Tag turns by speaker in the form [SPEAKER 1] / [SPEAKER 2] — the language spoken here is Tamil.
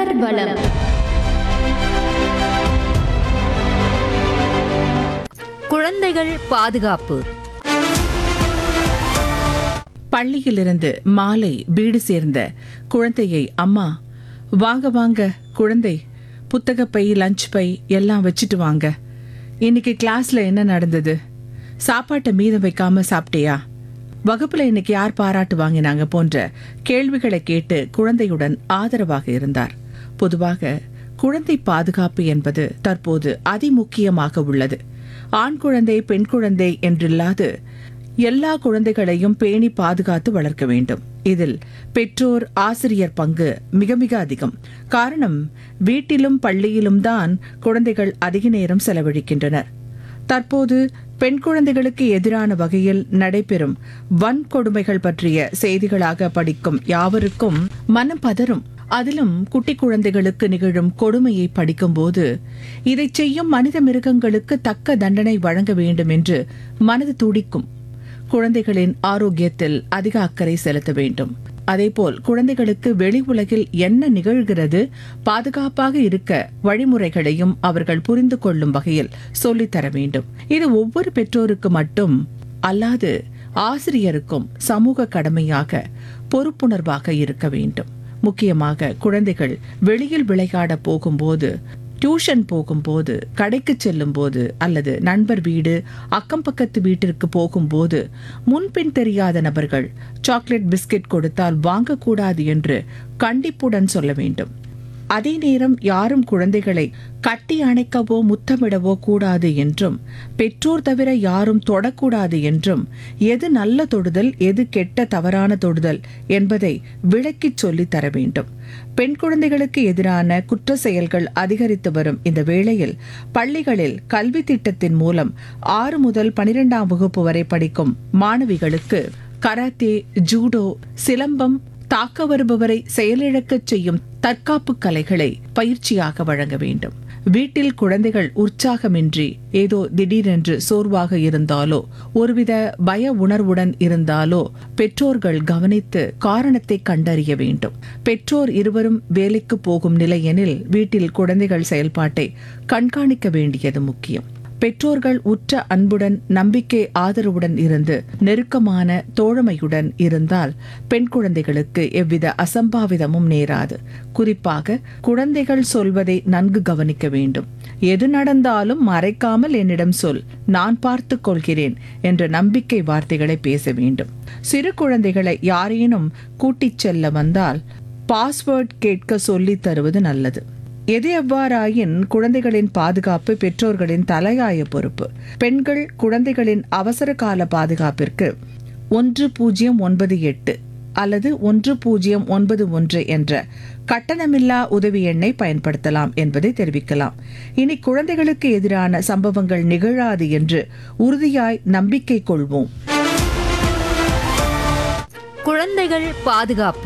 [SPEAKER 1] நகர்வலம்
[SPEAKER 2] குழந்தைகள் பாதுகாப்பு
[SPEAKER 3] பள்ளியிலிருந்து மாலை வீடு சேர்ந்த குழந்தையை அம்மா வாங்க வாங்க குழந்தை புத்தக பை லஞ்ச் பை எல்லாம் வச்சுட்டு வாங்க இன்னைக்கு கிளாஸ்ல என்ன நடந்தது சாப்பாட்டை மீதம் வைக்காம சாப்பிட்டியா வகுப்புல இன்னைக்கு யார் பாராட்டு வாங்கினாங்க போன்ற கேள்விகளை கேட்டு குழந்தையுடன் ஆதரவாக இருந்தார் பொதுவாக குழந்தை பாதுகாப்பு என்பது தற்போது அதிமுக்கியமாக உள்ளது ஆண் குழந்தை பெண் குழந்தை என்றில்லாது எல்லா குழந்தைகளையும் பேணி பாதுகாத்து வளர்க்க வேண்டும் இதில் பெற்றோர் ஆசிரியர் பங்கு மிக மிக அதிகம் காரணம் வீட்டிலும் பள்ளியிலும் தான் குழந்தைகள் அதிக நேரம் செலவழிக்கின்றனர் தற்போது பெண் குழந்தைகளுக்கு எதிரான வகையில் நடைபெறும் வன்கொடுமைகள் பற்றிய செய்திகளாக படிக்கும் யாவருக்கும் மனம் பதறும் அதிலும் குட்டி குழந்தைகளுக்கு நிகழும் கொடுமையை படிக்கும்போது இதை செய்யும் மனித மிருகங்களுக்கு தக்க தண்டனை வழங்க வேண்டும் என்று மனது துடிக்கும் குழந்தைகளின் ஆரோக்கியத்தில் அதிக அக்கறை செலுத்த வேண்டும் அதேபோல் குழந்தைகளுக்கு வெளி உலகில் என்ன நிகழ்கிறது பாதுகாப்பாக இருக்க வழிமுறைகளையும் அவர்கள் புரிந்து கொள்ளும் வகையில் சொல்லித் தர வேண்டும் இது ஒவ்வொரு பெற்றோருக்கு மட்டும் அல்லாது ஆசிரியருக்கும் சமூக கடமையாக பொறுப்புணர்வாக இருக்க வேண்டும் முக்கியமாக குழந்தைகள் வெளியில் விளையாட போகும்போது டியூஷன் போகும்போது கடைக்கு செல்லும் போது அல்லது நண்பர் வீடு அக்கம் பக்கத்து வீட்டிற்கு போகும்போது முன்பின் தெரியாத நபர்கள் சாக்லேட் பிஸ்கட் கொடுத்தால் வாங்கக்கூடாது என்று கண்டிப்புடன் சொல்ல வேண்டும் அதே நேரம் யாரும் குழந்தைகளை கட்டி அணைக்கவோ முத்தமிடவோ கூடாது என்றும் பெற்றோர் தவிர யாரும் தொடக்கூடாது என்றும் எது நல்ல தொடுதல் எது கெட்ட தவறான தொடுதல் என்பதை விளக்கிச் சொல்லித் தர வேண்டும் பெண் குழந்தைகளுக்கு எதிரான குற்ற செயல்கள் அதிகரித்து வரும் இந்த வேளையில் பள்ளிகளில் கல்வி திட்டத்தின் மூலம் ஆறு முதல் பனிரெண்டாம் வகுப்பு வரை படிக்கும் மாணவிகளுக்கு கராத்தே ஜூடோ சிலம்பம் தாக்க வருபவரை செயலிழக்கச் செய்யும் தற்காப்பு கலைகளை பயிற்சியாக வழங்க வேண்டும் வீட்டில் குழந்தைகள் உற்சாகமின்றி ஏதோ திடீரென்று சோர்வாக இருந்தாலோ ஒருவித பய உணர்வுடன் இருந்தாலோ பெற்றோர்கள் கவனித்து காரணத்தை கண்டறிய வேண்டும் பெற்றோர் இருவரும் வேலைக்கு போகும் நிலையெனில் வீட்டில் குழந்தைகள் செயல்பாட்டை கண்காணிக்க வேண்டியது முக்கியம் பெற்றோர்கள் உற்ற அன்புடன் நம்பிக்கை ஆதரவுடன் இருந்து நெருக்கமான தோழமையுடன் இருந்தால் பெண் குழந்தைகளுக்கு எவ்வித அசம்பாவிதமும் நேராது குறிப்பாக குழந்தைகள் சொல்வதை நன்கு கவனிக்க வேண்டும் எது நடந்தாலும் மறைக்காமல் என்னிடம் சொல் நான் பார்த்துக் கொள்கிறேன் என்ற நம்பிக்கை வார்த்தைகளை பேச வேண்டும் சிறு குழந்தைகளை யாரேனும் கூட்டிச் செல்ல வந்தால் பாஸ்வேர்ட் கேட்க சொல்லித் தருவது நல்லது எது எவ்வாறாயின் குழந்தைகளின் பாதுகாப்பு பெற்றோர்களின் தலையாய பொறுப்பு பெண்கள் குழந்தைகளின் அவசர கால பாதுகாப்பிற்கு ஒன்று பூஜ்ஜியம் ஒன்பது எட்டு அல்லது ஒன்று பூஜ்ஜியம் ஒன்பது ஒன்று என்ற கட்டணமில்லா உதவி எண்ணை பயன்படுத்தலாம் என்பதை தெரிவிக்கலாம் இனி குழந்தைகளுக்கு எதிரான சம்பவங்கள் நிகழாது என்று உறுதியாய் நம்பிக்கை கொள்வோம்
[SPEAKER 2] குழந்தைகள் பாதுகாப்பு